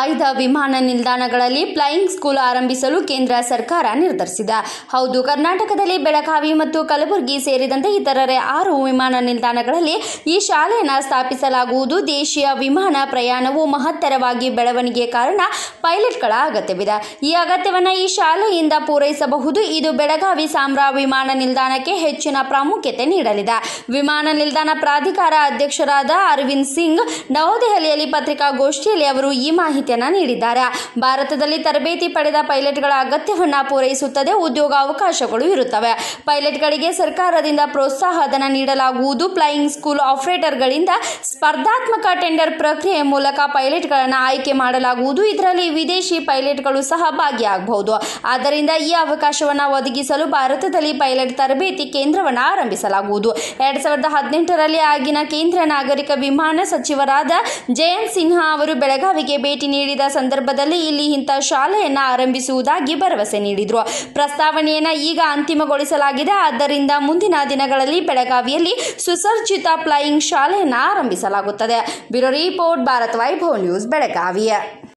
ಆಯ್ದ ವಿಮಾನ ನಿಲ್ದಾಣಗಳಲ್ಲಿ ಫ್ಲೈಯಿಂಗ್ ಸ್ಕೂಲ್ ಆರಂಭಿಸಲು ಕೇಂದ್ರ ಸರ್ಕಾರ ನಿರ್ಧರಿಸಿದೆ ಹೌದು ಕರ್ನಾಟಕದಲ್ಲಿ ಬೆಳಗಾವಿ ಮತ್ತು ಕಲಬುರಗಿ ಸೇರಿದಂತೆ ಇತರರೆ ಆರು ವಿಮಾನ ನಿಲ್ದಾಣಗಳಲ್ಲಿ ಈ ಶಾಲೆಯನ್ನು ಸ್ಥಾಪಿಸಲಾಗುವುದು ದೇಶೀಯ ವಿಮಾನ ಪ್ರಯಾಣವು ಮಹತ್ತರವಾಗಿ ಬೆಳವಣಿಗೆ ಕಾರಣ ಪೈಲಟ್ಗಳ ಅಗತ್ಯವಿದೆ ಈ ಅಗತ್ಯವನ್ನು ಈ ಶಾಲೆಯಿಂದ ಪೂರೈಸಬಹುದು ಇದು ಬೆಳಗಾವಿ ಸಾಂಬ್ರಾ ವಿಮಾನ ನಿಲ್ದಾಣಕ್ಕೆ ಹೆಚ್ಚಿನ ಪ್ರಾಮುಖ್ಯತೆ ನೀಡಲಿದೆ ವಿಮಾನ ನಿಲ್ದಾಣ ಪ್ರಾಧಿಕಾರ ಅಧ್ಯಕ್ಷರಾದ ಅರವಿಂದ್ ಸಿಂಗ್ ನವದೆಹಲಿಯಲ್ಲಿ ಪತ್ರಿಕಾಗೋಷ್ಠಿಯಲ್ಲಿ ಅವರು ಈ ಮಾಹಿತಿಯನ್ನು ನೀಡಿದ್ದಾರೆ ಭಾರತದಲ್ಲಿ ತರಬೇತಿ ಪಡೆದ ಪೈಲಟ್ಗಳ ಅಗತ್ಯವನ್ನು ಪೂರೈಸುತ್ತದೆ ಉದ್ಯೋಗ ಅವಕಾಶಗಳು ಇರುತ್ತವೆ ಪೈಲಟ್ಗಳಿಗೆ ಸರ್ಕಾರದಿಂದ ಪ್ರೋತ್ಸಾಹ ಧನ ನೀಡಲಾಗುವುದು ಫ್ಲೈಯಿಂಗ್ ಸ್ಕೂಲ್ ಆಪರೇಟರ್ಗಳಿಂದ ಸ್ಪರ್ಧಾತ್ಮಕ ಟೆಂಡರ್ ಪ್ರಕ್ರಿಯೆ ಮೂಲಕ ಪೈಲಟ್ಗಳನ್ನು ಆಯ್ಕೆ ಮಾಡಲಾಗುವುದು ಇದರಲ್ಲಿ ವಿದೇಶಿ ಪೈಲಟ್ಗಳು ಸಹ ಭಾಗಿಯಾಗಬಹುದು ಆದ್ದರಿಂದ ಈ ಅವಕಾಶವನ್ನು ಒದಗಿಸಲು ಭಾರತದಲ್ಲಿ ಪೈಲಟ್ ತರಬೇತಿ ಕೇಂದ್ರವನ್ನು ಆರಂಭಿಸಲಾಗುವುದು ಎರಡ್ ಸಾವಿರದ ಹದಿನೆಂಟರಲ್ಲಿ ಆಗಿನ ಕೇಂದ್ರ ನಾಗರಿಕ ವಿಮಾನ ಸಚಿವರಾದ ಜಯಂತ್ ಸಿನ್ಹಾ ಅವರು ಬೆಳಗಾವಿಗೆ ಭೇಟಿ ನೀಡಿದ ಸಂದರ್ಭದಲ್ಲಿ ಇಲ್ಲಿ ಇಂಥ ಶಾಲೆಯನ್ನು ಆರಂಭಿಸುವುದಾಗಿ ಭರವಸೆ ನೀಡಿದರು ಪ್ರಸ್ತಾವನೆಯನ್ನು ಈಗ ಅಂತಿಮಗೊಳಿಸಲಾಗಿದೆ ಆದ್ದರಿಂದ ಮುಂದಿನ ದಿನಗಳಲ್ಲಿ ಬೆಳಗಾವಿಯಲ್ಲಿ ಸುಸಜ್ಜಿತ ಫ್ಲೈಯಿಂಗ್ ಶಾಲೆಯನ್ನು ಆರಂಭಿಸಲಾಗುತ್ತದೆ bureau report Bharat Vaibhav news Belagavi